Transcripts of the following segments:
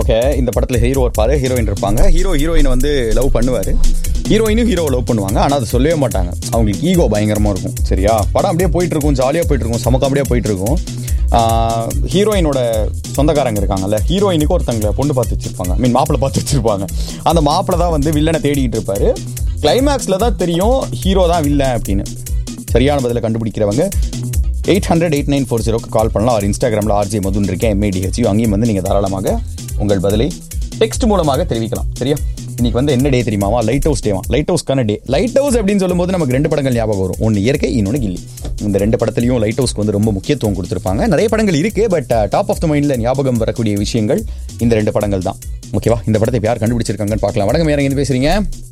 Okay இந்த படத்துல hero இருப்பாரு ஹீரோயின் இருப்பாங்க ஹீரோ ஹீரோயின் வந்து லவ் பண்ணுவாரு ஹீரோயினும் ஹீரோ லவ் பண்ணுவாங்க ஆனால் அதை சொல்லவே மாட்டாங்க அவங்களுக்கு ஈகோ பயங்கரமா இருக்கும் சரியா படம் அப்படியே போயிட்டு இருக்கும் ஜாலியாக போயிட்டு இருக்கும் சமக்க அப்படியே போயிட்டு இருக்கும் ஆஹ், ஹீரோயினோட சொந்தக்காரங்க இருக்காங்கல்ல ஹீரோயினுக்கு ஒருத்தங்களை பொண்ணு பார்த்து வச்சிருப்பாங்க மீன் மாப்பிள்ளை பார்த்து வச்சிருப்பாங்க அந்த மாப்பிள்ளை தான் வந்து வில்லனை தேடிட்டு இருப்பாரு கிளைமேக்ஸில் தான் தெரியும் ஹீரோ தான் வில்லன் அப்படின்னு சரியான பதிலை கண்டுபிடிக்கிறவங்க eight hundred eight nine four ஜீரோக்கு கால் பண்ணலாம் அவர் இன்ஸ்டாகிராமில் ஆர்ஜே மதுன் இருக்கேன் எம்ஏடிஹெச்யூ அங்கேயும் வந்து நீங்கள் தாராளமாக உங்கள் பதிலை டெக்ஸ்ட் மூலமாக தெரிவிக்கலாம் சரியா இன்னைக்கு வந்து என்ன டே தெரியுமாவா லைட் ஹவுஸ் டேவா லைட் ஹவுஸ்க்கான டே லைட் ஹவுஸ் அப்படின்னு சொல்லும்போது நமக்கு ரெண்டு படங்கள் ஞாபகம் வரும் ஒன்று இயற்கை இன்னொன்று கில்லி இந்த ரெண்டு படத்துலையும் லைட் ஹவுஸ்க்கு வந்து ரொம்ப முக்கியத்துவம் கொடுத்துருப்பாங்க நிறைய படங்கள் இருக்கு பட் டாப் ஆஃப் த மைண்டில் ஞாபகம் வரக்கூடிய விஷயங்கள் இந்த ரெண்டு படங்கள் தான் ஓகேவா இந்த படத்தை இப்ப யார் கண்டுபிடிச்சிருக்காங்கன்னு பார்க்கலாம் வணக்கம் யார் எங்க பேசுறீங்க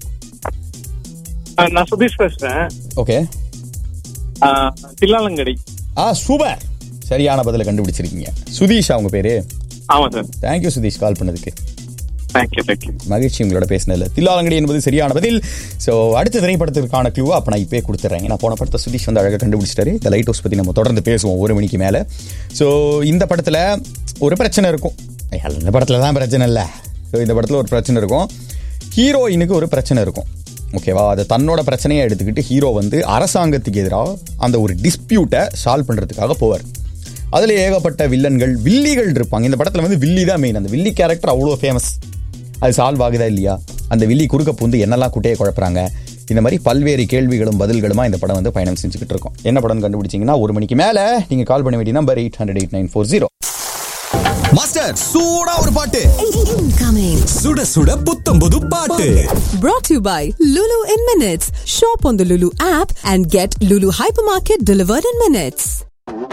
ஆ, நான் சுதீஷ் பேசுறேன் ஓகே ஆ, தில்லாலங்கடி ஆ சூப்பர் சரியான பதிலை கண்டுபிடிச்சிருக்கீங்க சுதீஷ் அவங்க பேரு ஆமா சார் தேங்க்யூ சுதீஷ் கால் பண்ணதுக்கு தேங்க்யூ தேங்க்யூ மகிழ்ச்சி உங்களோட பேசினதுல தில்லாலங்கடி என்பது சரியான பதில் ஸோ அடுத்த திரைப்படத்திற்கான க்ளூவை அப்போ நான் இப்பே கொடுத்துட்றேன் நான் போன படத்தை சுதீஷ் வந்து அழகாக கண்டுபிடிச்சிட்டாரு இந்த லைட் ஹவுஸ் பற்றி நம்ம தொடர்ந்து பேசுவோம் ஒரு மணிக்கு மேலே ஸோ இந்த படத்தில் ஒரு பிரச்சனை இருக்கும் ஐயா, இந்த படத்தில் தான் பிரச்சனை இல்லை ஸோ இந்த படத்தில் ஒரு பிரச்சனை இருக்கும் ஹீரோயினுக்கு ஒரு பிரச்சனை இருக்கும் ஓகேவா அதை தன்னோட பிரச்சனையை எடுத்துக்கிட்டு ஹீரோ வந்து அரசாங்கத்துக்கு எதிராக அந்த ஒரு டிஸ்பியூட்டை சால்வ் பண்ணுறதுக்காக போவார் அதில் ஏகப்பட்ட வில்லன்கள் வில்லிகள் இருப்பாங்க இந்த படத்தில் வந்து வில்லி தான் மெயின் அந்த வில்லி கேரக்டர் அவ்வளோ ஃபேமஸ் அது சால்வ் ஆகுதா இல்லையா அந்த வில்லி குறுக்க பூந்து என்னெல்லாம் குட்டையை குழப்புறாங்க இந்த மாதிரி பல்வேறு கேள்விகளும் பதில்களுமா இந்த படம் வந்து பயணம் செஞ்சுக்கிட்டு இருக்கோம் என்ன படம் கண்டுபிடிச்சிங்கன்னா ஒரு மணிக்கு மேலே நீங்கள் கால் பண்ண வேண்டிய number eight hundred eight nine four zero master சூடா ஒரு பாட்டு Incoming. சுட சுட புத்தம் புது பாட்டு Brought to you by Lulu in Minutes. Shop on the Lulu app and get Lulu Hypermarket delivered in minutes.